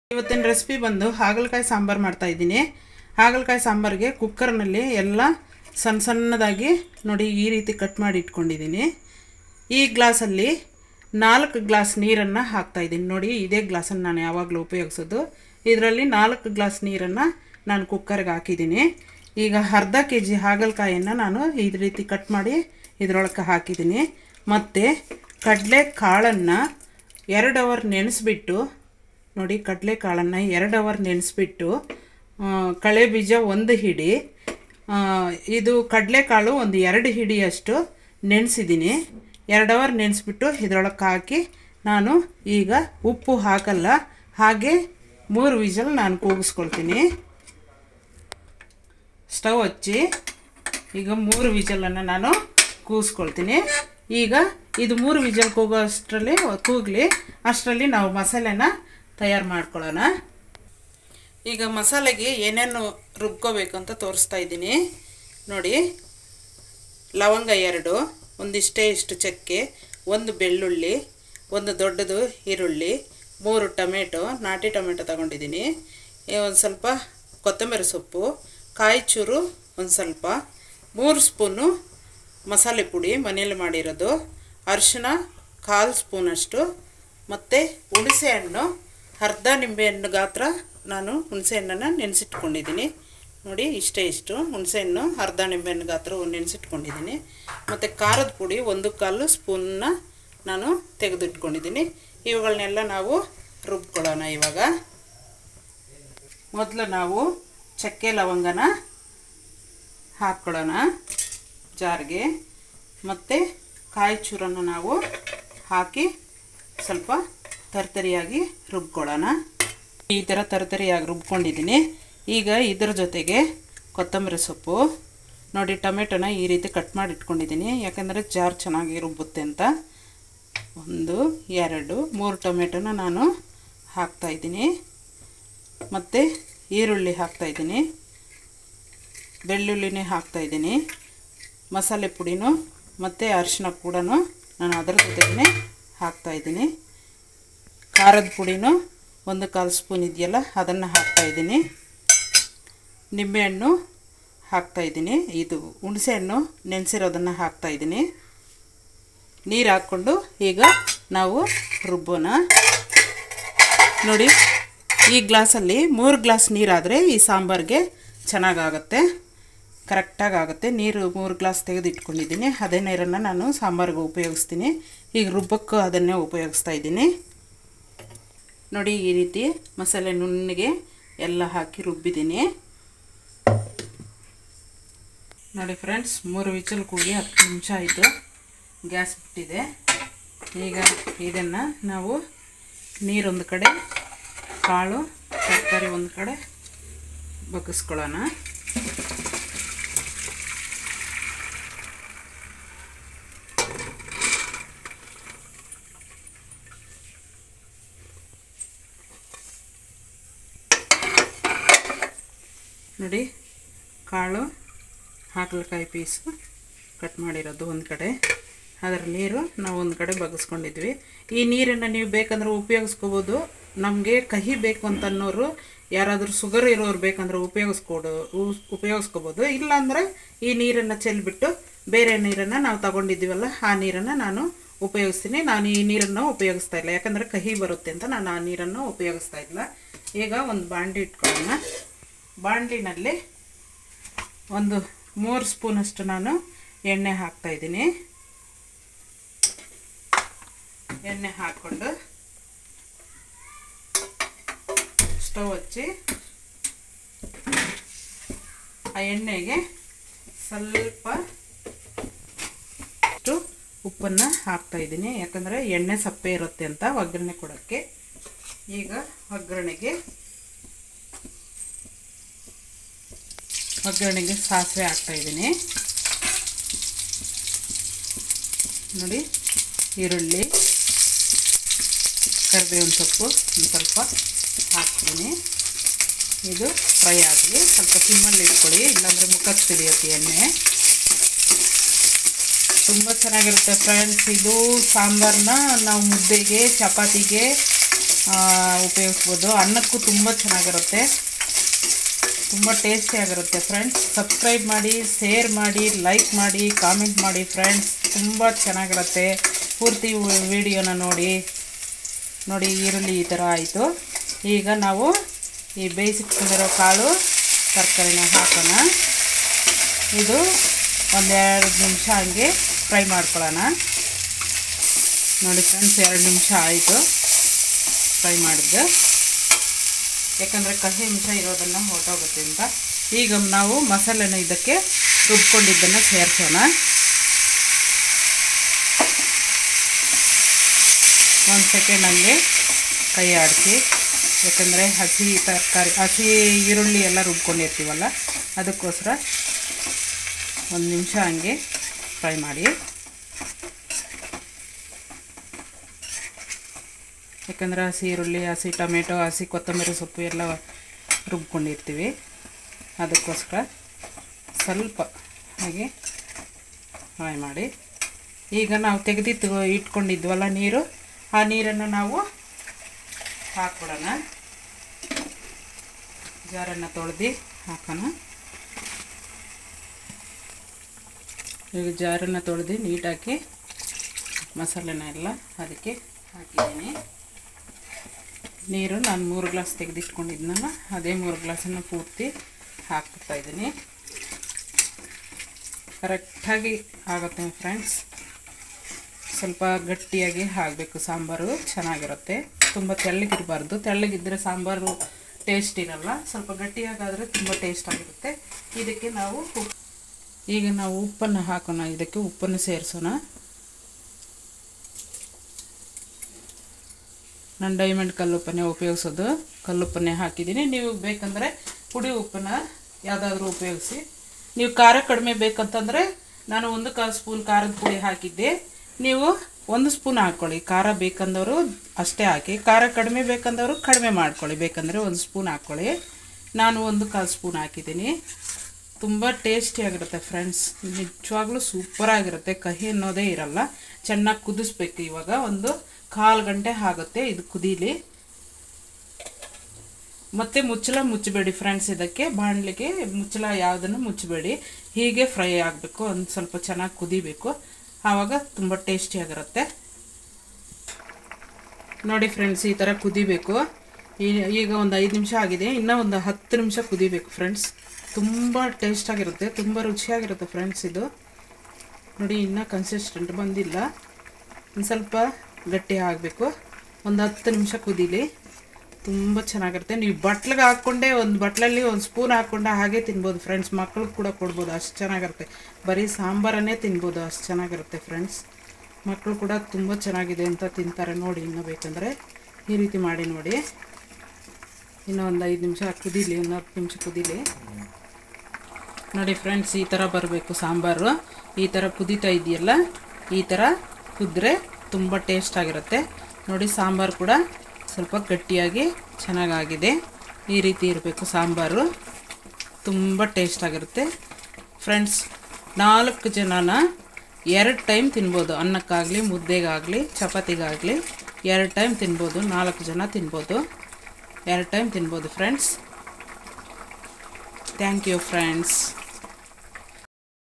ಇವತ್ತಿನ ರೆಸಿಪಿ ಬಂದು ಹಾಗಲಕಾಯಿ ಸಾಂಬಾರು ಮಾಡ್ತಾ ಇದ್ದೀನಿ ಹಾಗಲಕಾಯಿ ಸಾಂಬಾರಿಗೆ ಕುಕ್ಕರ್ನಲ್ಲಿ ಎಲ್ಲ ಸಣ್ಣ ಸಣ್ಣದಾಗಿ ನೋಡಿ ಈ ರೀತಿ ಕಟ್ ಮಾಡಿ ಇಟ್ಕೊಂಡಿದ್ದೀನಿ ಈ ಗ್ಲಾಸಲ್ಲಿ ನಾಲ್ಕು ಗ್ಲಾಸ್ ನೀರನ್ನು ಹಾಕ್ತಾ ಇದ್ದೀನಿ ನೋಡಿ ಇದೇ ಗ್ಲಾಸನ್ನು ನಾನು ಯಾವಾಗಲೂ ಉಪಯೋಗಿಸೋದು ಇದರಲ್ಲಿ ನಾಲ್ಕು ಗ್ಲಾಸ್ ನೀರನ್ನು ನಾನು ಕುಕ್ಕರ್ಗೆ ಹಾಕಿದ್ದೀನಿ ಈಗ ಅರ್ಧ ಕೆ ಜಿ ಹಾಗಲಕಾಯನ್ನು ನಾನು ಈ ರೀತಿ ಕಟ್ ಮಾಡಿ ಇದರೊಳಗೆ ಹಾಕಿದ್ದೀನಿ ಮತ್ತು ಕಡಲೆ ಕಾಳನ್ನು ಎರಡು ಅವರ್ ನೆನೆಸ್ಬಿಟ್ಟು ನೋಡಿ ಕಡಲೆಕಾಳನ್ನು ಎರಡು ಅವರ್ ನೆನೆಸ್ಬಿಟ್ಟು ಕಳೆ ಬೀಜ ಒಂದು ಹಿಡಿ ಆ, ಇದು ಕಡಲೆಕಾಳು ಒಂದು ಎರಡು ಹಿಡಿಯಷ್ಟು ನೆನೆಸಿದ್ದೀನಿ ಎರಡು ಅವರ್ ನೆನೆಸ್ಬಿಟ್ಟು ಇದರೊಳಗೆ ಹಾಕಿ ನಾನು ಈಗ ಉಪ್ಪು ಹಾಕಲ್ಲ ಹಾಗೆ ಮೂರು ವಿಜಲ್ ನಾನು ಕೂಗಿಸ್ಕೊಳ್ತೀನಿ ಸ್ಟವ್ ಹಚ್ಚಿ ಈಗ ಮೂರು ವಿಜಲನ್ನು ನಾನು ಕೂಗಿಸ್ಕೊಳ್ತೀನಿ ಈಗ ಇದು ಮೂರು ವಿಜಲ್ ಕೂಗೋ ಅಷ್ಟರಲ್ಲಿ ಕೂಗಲಿ ಅಷ್ಟರಲ್ಲಿ ನಾವು ಮಸಾಲೆನ ತಯಾರು ಮಾಡ್ಕೊಳ್ಳೋಣ ಈಗ ಮಸಾಲೆಗೆ ಏನೇನು ರುಬ್ಕೋಬೇಕು ಅಂತ ತೋರಿಸ್ತಾ ಇದ್ದೀನಿ ನೋಡಿ ಲವಂಗ ಎರಡು ಒಂದಿಷ್ಟೇ ಇಷ್ಟು ಚಕ್ಕೆ ಒಂದು ಬೆಳ್ಳುಳ್ಳಿ ಒಂದು ದೊಡ್ಡದು ಈರುಳ್ಳಿ ಮೂರು ಟೊಮೆಟೊ ನಾಟಿ ಟೊಮೆಟೊ ತಗೊಂಡಿದ್ದೀನಿ ಒಂದು ಸ್ವಲ್ಪ ಕೊತ್ತಂಬರಿ ಸೊಪ್ಪು ಕಾಯಿ ಚೂರು ಒಂದು ಸ್ವಲ್ಪ ಮೂರು ಸ್ಪೂನು ಮಸಾಲೆ ಪುಡಿ ಮನೇಲಿ ಮಾಡಿರೋದು ಅರಿಶಿನ ಕಾಲು ಸ್ಪೂನಷ್ಟು ಮತ್ತು ಹುಣಸೆ ಹಣ್ಣು ಅರ್ಧ ನಿಂಬೆಹಣ್ಣು ಗಾತ್ರ ನಾನು ಹುಣಸೆಹಣ್ಣನ್ನು ನೆನೆಸಿಟ್ಕೊಂಡಿದ್ದೀನಿ ನೋಡಿ ಇಷ್ಟೇ ಇಷ್ಟು ಹುಣಸೆಹಣ್ಣು ಅರ್ಧ ನಿಂಬೆಹಣ್ಣು ಗಾತ್ರ ನೆನೆಸಿಟ್ಕೊಂಡಿದ್ದೀನಿ ಮತ್ತು ಖಾರದ ಪುಡಿ ಒಂದು ಕಾಲು ಸ್ಪೂನ್ನ ನಾನು ತೆಗೆದಿಟ್ಕೊಂಡಿದ್ದೀನಿ ಇವುಗಳನ್ನೆಲ್ಲ ನಾವು ರುಬ್ಕೊಳ್ಳೋಣ ಇವಾಗ ಮೊದಲು ನಾವು ಚಕ್ಕೆ ಲವಂಗನ ಹಾಕ್ಕೊಳ್ಳೋಣ ಜಾರ್ಗೆ ಮತ್ತು ಕಾಯಿ ಚೂರನ್ನು ನಾವು ಹಾಕಿ ಸ್ವಲ್ಪ ತರ್ತರಿಯಾಗಿ ರುಬ್ಕೊಳ್ಳೋಣ ಈ ಥರ ತರ್ತರಿಯಾಗಿ ರುಬ್ಕೊಂಡಿದ್ದೀನಿ ಈಗ ಇದರ ಜೊತೆಗೆ ಕೊತ್ತಂಬರಿ ಸೊಪ್ಪು ನೋಡಿ ಟೊಮೆಟೊನ ಈ ರೀತಿ ಕಟ್ ಮಾಡಿ ಇಟ್ಕೊಂಡಿದ್ದೀನಿ ಯಾಕಂದರೆ ಜಾರ್ ಚೆನ್ನಾಗಿ ರುಬ್ಬುತ್ತೆ ಅಂತ ಒಂದು ಎರಡು ಮೂರು ಟೊಮೆಟೊನ ನಾನು ಹಾಕ್ತಾಯಿದ್ದೀನಿ ಮತ್ತು ಈರುಳ್ಳಿ ಹಾಕ್ತಾಯಿದ್ದೀನಿ ಬೆಳ್ಳುಳ್ಳಿನೇ ಹಾಕ್ತಾಯಿದ್ದೀನಿ ಮಸಾಲೆ ಪುಡಿನೂ ಮತ್ತು ಅರಿಶಿನ ಕೂಡ ನಾನು ಅದರ ಜೊತೆಗೇ ಹಾಕ್ತಾಯಿದ್ದೀನಿ ಖಾರದ ಪುಡಿನೂ ಒಂದು ಕಾಲು ಸ್ಪೂನ್ ಇದೆಯಲ್ಲ ಅದನ್ನು ಹಾಕ್ತಾಯಿದ್ದೀನಿ ನಿಂಬೆಹಣ್ಣು ಹಾಕ್ತಾಯಿದ್ದೀನಿ ಇದು ಹುಣಸೆಹಣ್ಣು ನೆನೆಸಿರೋದನ್ನು ಹಾಕ್ತಾಯಿದ್ದೀನಿ ನೀರು ಹಾಕ್ಕೊಂಡು ಈಗ ನಾವು ರುಬ್ಬೋಣ ನೋಡಿ ಈ ಗ್ಲಾಸಲ್ಲಿ ಮೂರು ಗ್ಲಾಸ್ ನೀರಾದರೆ ಈ ಸಾಂಬಾರಿಗೆ ಚೆನ್ನಾಗಾಗತ್ತೆ ಕರೆಕ್ಟಾಗಿ ಆಗುತ್ತೆ ನೀರು ಮೂರು ಗ್ಲಾಸ್ ತೆಗೆದು ಇಟ್ಕೊಂಡಿದ್ದೀನಿ ಅದೇ ನೀರನ್ನು ನಾನು ಸಾಂಬಾರಿಗೆ ಉಪಯೋಗಿಸ್ತೀನಿ ಈಗ ರುಬ್ಬಕ್ಕೂ ಅದನ್ನೇ ಉಪಯೋಗಿಸ್ತಾ ಇದ್ದೀನಿ ನೋಡಿ ಈ ರೀತಿ ಮಸಾಲೆ ನುಣ್ಣಗೆ ಎಲ್ಲ ಹಾಕಿ ರುಬ್ಬಿದ್ದೀನಿ ನೋಡಿ ಫ್ರೆಂಡ್ಸ್ ಮೂರು ವಿಚಲ್ ಕೂಗಿ ಹತ್ತು ನಿಮಿಷ ಆಯಿತು ಗ್ಯಾಸ್ ಬಿಟ್ಟಿದೆ ಈಗ ಇದನ್ನು ನಾವು ನೀರೊಂದು ಕಡೆ ಕಾಳು ತರಕಾರಿ ಒಂದು ಕಡೆ ಬಗ್ಗಿಸ್ಕೊಳ್ಳೋಣ ನೋಡಿ ಕಾಳು ಹಾಗಲಕಾಯಿ ಪೀಸು ಕಟ್ ಮಾಡಿರೋದು ಒಂದು ಕಡೆ ಅದರ ನೀರು ನಾವು ಒಂದು ಕಡೆ ಬಗ್ಗಿಸ್ಕೊಂಡಿದ್ವಿ ಈ ನೀರನ್ನು ನೀವು ಬೇಕಂದ್ರೆ ಉಪಯೋಗಿಸ್ಕೋಬೋದು ನಮಗೆ ಕಹಿ ಬೇಕು ಅಂತ ಅನ್ನೋರು ಯಾರಾದರೂ ಶುಗರ್ ಇರೋರು ಬೇಕಂದ್ರೆ ಉಪಯೋಗಿಸ್ಕೊಡು ಉ- ಉಪಯೋಗಿಸ್ಕೋಬೋದು ಇಲ್ಲಾಂದರೆ ಈ ನೀರನ್ನು ಚೆಲ್ಬಿಟ್ಟು ಬೇರೆ ನೀರನ್ನು ನಾವು ತಗೊಂಡಿದ್ದೀವಲ್ಲ ಆ ನೀರನ್ನು ನಾನು ಉಪಯೋಗಿಸ್ತೀನಿ ನಾನು ಈ ನೀರನ್ನು ಉಪಯೋಗಿಸ್ತಾ ಇಲ್ಲ ಯಾಕಂದರೆ ಕಹಿ ಬರುತ್ತೆ ಅಂತ ನಾನು ಆ ನೀರನ್ನು ಉಪಯೋಗಿಸ್ತಾ ಇಲ್ಲ ಈಗ ಒಂದು ಬಾಂಡಿ ಇಟ್ಕೊಳ್ಳೋಣ ಬಾಣಲಿನಲ್ಲಿ ಒಂದು ಮೂರು ಸ್ಪೂನಷ್ಟು ನಾನು ಎಣ್ಣೆ ಹಾಕ್ತಾಯಿದ್ದೀನಿ ಎಣ್ಣೆ ಹಾಕ್ಕೊಂಡು ಸ್ಟವ್ ಹಚ್ಚಿ ಆ ಎಣ್ಣೆಗೆ ಸ್ವಲ್ಪ ಅಷ್ಟು ಉಪ್ಪನ್ನು ಹಾಕ್ತಾಯಿದ್ದೀನಿ ಯಾಕಂದರೆ ಎಣ್ಣೆ ಸಪ್ಪೆ ಇರುತ್ತೆ ಅಂತ ಒಗ್ಗರಣೆ ಕೊಡೋಕ್ಕೆ ಈಗ ಒಗ್ಗರಣೆಗೆ ಒಗ್ಗರಣೆಗೆ ಸಾಸಿವೆ ಹಾಕ್ತಾಯಿದ್ದೀನಿ ನೋಡಿ ಈರುಳ್ಳಿ ಕರಿಬೇವಿನ ಸೊಪ್ಪು ಒಂದು ಸ್ವಲ್ಪ ಹಾಕ್ತೀನಿ ಇದು ಫ್ರೈ ಆಗಲಿ ಸ್ವಲ್ಪ ಸಿಮ್ಮಲ್ಲಿ ಇಟ್ಕೊಳ್ಳಿ ಇಲ್ಲಾಂದರೆ ಮುಖಕ್ಕೆ ಸಿಡಿಯುತ್ತೆ ಎಣ್ಣೆ ತುಂಬ ಚೆನ್ನಾಗಿರುತ್ತೆ ಫ್ರೆಂಡ್ಸ್ ಇದು ಸಾಂಬಾರನ್ನ ನಾವು ಮುದ್ದೆಗೆ ಚಪಾತಿಗೆ ಉಪಯೋಗಿಸ್ಬೋದು ಅನ್ನಕ್ಕೂ ತುಂಬ ಚೆನ್ನಾಗಿರುತ್ತೆ ತುಂಬ ಟೇಸ್ಟಿಯಾಗಿರುತ್ತೆ ಫ್ರೆಂಡ್ಸ್ ಸಬ್ಸ್ಕ್ರೈಬ್ ಮಾಡಿ ಶೇರ್ ಮಾಡಿ ಲೈಕ್ ಮಾಡಿ ಕಾಮೆಂಟ್ ಮಾಡಿ ಫ್ರೆಂಡ್ಸ್ ತುಂಬ ಚೆನ್ನಾಗಿರುತ್ತೆ ಪೂರ್ತಿ ವಿಡಿಯೋನ ನೋಡಿ ನೋಡಿ ಈರುಳ್ಳಿ ಈ ಥರ ಆಯಿತು ಈಗ ನಾವು ಈ ಬೇಯಿಸಿಟ್ಕೊಂಡಿರೋ ಕಾಳು ತರಕಾರಿನ ಹಾಕೋಣ ಇದು ಒಂದೆರಡು ನಿಮಿಷ ಹಂಗೆ ಫ್ರೈ ಮಾಡ್ಕೊಳ್ಳೋಣ ನೋಡಿ ಫ್ರೆಂಡ್ಸ್ ಎರಡು ನಿಮಿಷ ಆಯಿತು ಫ್ರೈ ಮಾಡಿದ್ದು ಯಾಕಂದರೆ ಕಹಿ ಅಂಶ ಇರೋದನ್ನು ಹೊರಟೋಗುತ್ತೆ ಅಂತ ಈಗ ನಾವು ಮಸಾಲೆನ ಇದಕ್ಕೆ ರುಬ್ಕೊಂಡಿದ್ದನ್ನು ಸೇರಿಸೋಣ ಒಂದು ಸೆಕೆಂಡ್ ಹಂಗೆ ಕೈ ಆಡಿಸಿ ಯಾಕಂದರೆ ಹಸಿ ತರಕಾರಿ ಹಸಿ ಈರುಳ್ಳಿ ಎಲ್ಲ ರುಬ್ಕೊಂಡಿರ್ತೀವಲ್ಲ ಅದಕ್ಕೋಸ್ಕರ ಒಂದು ನಿಮಿಷ ಹಂಗೆ ಫ್ರೈ ಮಾಡಿ ಯಾಕಂದರೆ ಹಸಿ ಈರುಳ್ಳಿ ಹಸಿ ಟೊಮೆಟೊ ಹಸಿ ಕೊತ್ತಂಬರಿ ಸೊಪ್ಪು ಎಲ್ಲ ರುಬ್ಕೊಂಡಿರ್ತೀವಿ ಅದಕ್ಕೋಸ್ಕರ ಸ್ವಲ್ಪ ಹಾಗೆ ಫ್ರೈ ಮಾಡಿ ಈಗ ನಾವು ತೆಗೆದಿತ್ತು ಇಟ್ಕೊಂಡಿದ್ವಲ್ಲ ನೀರು ಆ ನೀರನ್ನು ನಾವು ಹಾಕ್ಬಿಡೋಣ ಜಾರನ್ನು ತೊಳೆದು ಹಾಕೋಣ ಈಗ ಜಾರನ್ನು ತೊಳೆದು ನೀಟಾಗಿ ಮಸಾಲೆನ ಎಲ್ಲ ಅದಕ್ಕೆ ಹಾಕಿದ್ದೀನಿ ನೀರು ನಾನು ಮೂರು ಗ್ಲಾಸ್ ತೆಗೆದಿಟ್ಕೊಂಡಿದ್ನಲ್ಲ ಅದೇ ಮೂರು ಗ್ಲಾಸನ್ನು ಪೂರ್ತಿ ಹಾಕ್ತಾ ಇದ್ದೀನಿ ಕರೆಕ್ಟಾಗಿ ಆಗುತ್ತೆ ಫ್ರೆಂಡ್ಸ್ ಸ್ವಲ್ಪ ಗಟ್ಟಿಯಾಗಿ ಆಗಬೇಕು ಸಾಂಬಾರು ಚೆನ್ನಾಗಿರುತ್ತೆ ತುಂಬ ತೆಳ್ಳಗಿರಬಾರ್ದು ತೆಳ್ಳಗಿದ್ದರೆ ಸಾಂಬಾರು ಟೇಸ್ಟ್ ಇರಲ್ಲ ಸ್ವಲ್ಪ ಗಟ್ಟಿಯಾಗಾದರೆ ತುಂಬ ಟೇಸ್ಟ್ ಆಗಿರುತ್ತೆ ಇದಕ್ಕೆ ನಾವು ಉಪ್ಪು ಈಗ ನಾವು ಉಪ್ಪನ್ನು ಹಾಕೋಣ ಇದಕ್ಕೆ ಉಪ್ಪನ್ನು ಸೇರಿಸೋಣ ನಾನು ಡೈಮಂಡ್ ಕಲ್ಲುಪ್ಪನ್ನೇ ಉಪಯೋಗಿಸೋದು ಕಲ್ಲುಪ್ಪನ್ನೇ ಹಾಕಿದ್ದೀನಿ ನೀವು ಬೇಕಂದರೆ ಪುಡಿ ಉಪ್ಪನ್ನ ಯಾವುದಾದ್ರೂ ಉಪಯೋಗಿಸಿ ನೀವು ಖಾರ ಕಡಿಮೆ ಬೇಕಂತಂದರೆ ನಾನು ಒಂದು ಕಾಲು ಸ್ಪೂನ್ ಖಾರದ ಪುಡಿ ಹಾಕಿದ್ದೆ ನೀವು ಒಂದು ಸ್ಪೂನ್ ಹಾಕ್ಕೊಳ್ಳಿ ಖಾರ ಬೇಕಂದವರು ಅಷ್ಟೇ ಹಾಕಿ ಖಾರ ಕಡಿಮೆ ಬೇಕಂದವರು ಕಡಿಮೆ ಮಾಡ್ಕೊಳ್ಳಿ ಬೇಕಂದರೆ ಒಂದು ಸ್ಪೂನ್ ಹಾಕ್ಕೊಳ್ಳಿ ನಾನು ಒಂದು ಕಾಲು ಸ್ಪೂನ್ ಹಾಕಿದ್ದೀನಿ ತುಂಬ ಟೇಸ್ಟಿಯಾಗಿರುತ್ತೆ ಫ್ರೆಂಡ್ಸ್ ನಿಜವಾಗ್ಲೂ ಸೂಪರಾಗಿರುತ್ತೆ ಕಹಿ ಅನ್ನೋದೇ ಇರಲ್ಲ ಚೆನ್ನಾಗಿ ಕುದಿಸ್ಬೇಕು ಇವಾಗ ಒಂದು ಕಾಲು ಗಂಟೆ ಆಗುತ್ತೆ ಇದು ಕುದೀಲಿ ಮತ್ತೆ ಮುಚ್ಚಳ ಮುಚ್ಚಬೇಡಿ ಫ್ರೆಂಡ್ಸ್ ಇದಕ್ಕೆ ಬಾಣಲಿಗೆ ಮುಚ್ಚಳ ಯಾವುದನ್ನು ಮುಚ್ಚಬೇಡಿ ಹೀಗೆ ಫ್ರೈ ಆಗಬೇಕು ಒಂದು ಸ್ವಲ್ಪ ಚೆನ್ನಾಗಿ ಕುದಿಬೇಕು ಆವಾಗ ತುಂಬ ಟೇಸ್ಟಿಯಾಗಿರುತ್ತೆ ನೋಡಿ ಫ್ರೆಂಡ್ಸ್ ಈ ಥರ ಕುದಿಬೇಕು ಈ- ಈಗ ಒಂದು ಐದು ನಿಮಿಷ ಆಗಿದೆ ಇನ್ನೂ ಒಂದು ಹತ್ತು ನಿಮಿಷ ಕುದಿಬೇಕು ಫ್ರೆಂಡ್ಸ್ ತುಂಬ ಟೇಸ್ಟಾಗಿರುತ್ತೆ ತುಂಬ ರುಚಿಯಾಗಿರುತ್ತೆ ಫ್ರೆಂಡ್ಸ್ ಇದು ನೋಡಿ ಇನ್ನೂ ಕನ್ಸಿಸ್ಟೆಂಟ್ ಬಂದಿಲ್ಲ ಒಂದು ಸ್ವಲ್ಪ ಗಟ್ಟಿ ಆಗಬೇಕು ಒಂದು ಹತ್ತು ನಿಮಿಷ ಕುದೀಲಿ ತುಂಬ ಚೆನ್ನಾಗಿರುತ್ತೆ ನೀವು ಬಟ್ಲಿಗೆ ಹಾಕ್ಕೊಂಡೆ ಒಂದು ಬಟ್ಲಲ್ಲಿ ಒಂದು ಸ್ಪೂನ್ ಹಾಕ್ಕೊಂಡೆ ಹಾಗೆ ತಿನ್ಬೋದು ಫ್ರೆಂಡ್ಸ್ ಮಕ್ಳಿಗೆ ಕೂಡ ಕೊಡ್ಬೋದು ಅಷ್ಟು ಚೆನ್ನಾಗಿರುತ್ತೆ ಬರೀ ಸಾಂಬಾರನ್ನೇ ತಿನ್ಬೋದು ಅಷ್ಟು ಚೆನ್ನಾಗಿರುತ್ತೆ ಫ್ರೆಂಡ್ಸ್ ಮಕ್ಕಳು ಕೂಡ ತುಂಬ ಚೆನ್ನಾಗಿದೆ ಅಂತ ತಿಂತಾರೆ ನೋಡಿ ಇನ್ನೂ ಬೇಕಂದರೆ ಈ ರೀತಿ ಮಾಡಿ ನೋಡಿ ಇನ್ನೂ ಒಂದು ಐದು ನಿಮಿಷ ಕುದೀಲಿ ಒಂದು ಹತ್ತು ನಿಮಿಷ ಕುದೀಲಿ ನೋಡಿ ಫ್ರೆಂಡ್ಸ್ ಈ ಥರ ಬರಬೇಕು ಸಾಂಬಾರು ಈ ಥರ ಕುದೀತಾ ಇದೆಯಲ್ಲ ಈ ಥರ ಕುದ್ರೆ ತುಂಬ ಟೇಸ್ಟ್ ಆಗಿರುತ್ತೆ ನೋಡಿ ಸಾಂಬಾರು ಕೂಡ ಸ್ವಲ್ಪ ಗಟ್ಟಿಯಾಗಿ ಚೆನ್ನಾಗಾಗಿದೆ ಈ ರೀತಿ ಇರಬೇಕು ಸಾಂಬಾರು ತುಂಬ ಟೇಸ್ಟ್ ಆಗಿರುತ್ತೆ ಫ್ರೆಂಡ್ಸ್ ನಾಲ್ಕು ಜನನ ಎರಡು ಟೈಮ್ ತಿನ್ಬೋದು ಅನ್ನಕ್ಕಾಗಲಿ ಮುದ್ದೆಗಾಗಲಿ ಚಪಾತಿಗಾಗಲಿ ಎರಡು ಟೈಮ್ ತಿನ್ಬೋದು ನಾಲ್ಕು ಜನ ತಿನ್ಬೋದು ಎರಡು ಟೈಮ್ ತಿನ್ಬೋದು ಫ್ರೆಂಡ್ಸ್ ಥ್ಯಾಂಕ್ ಯು ಫ್ರೆಂಡ್ಸ್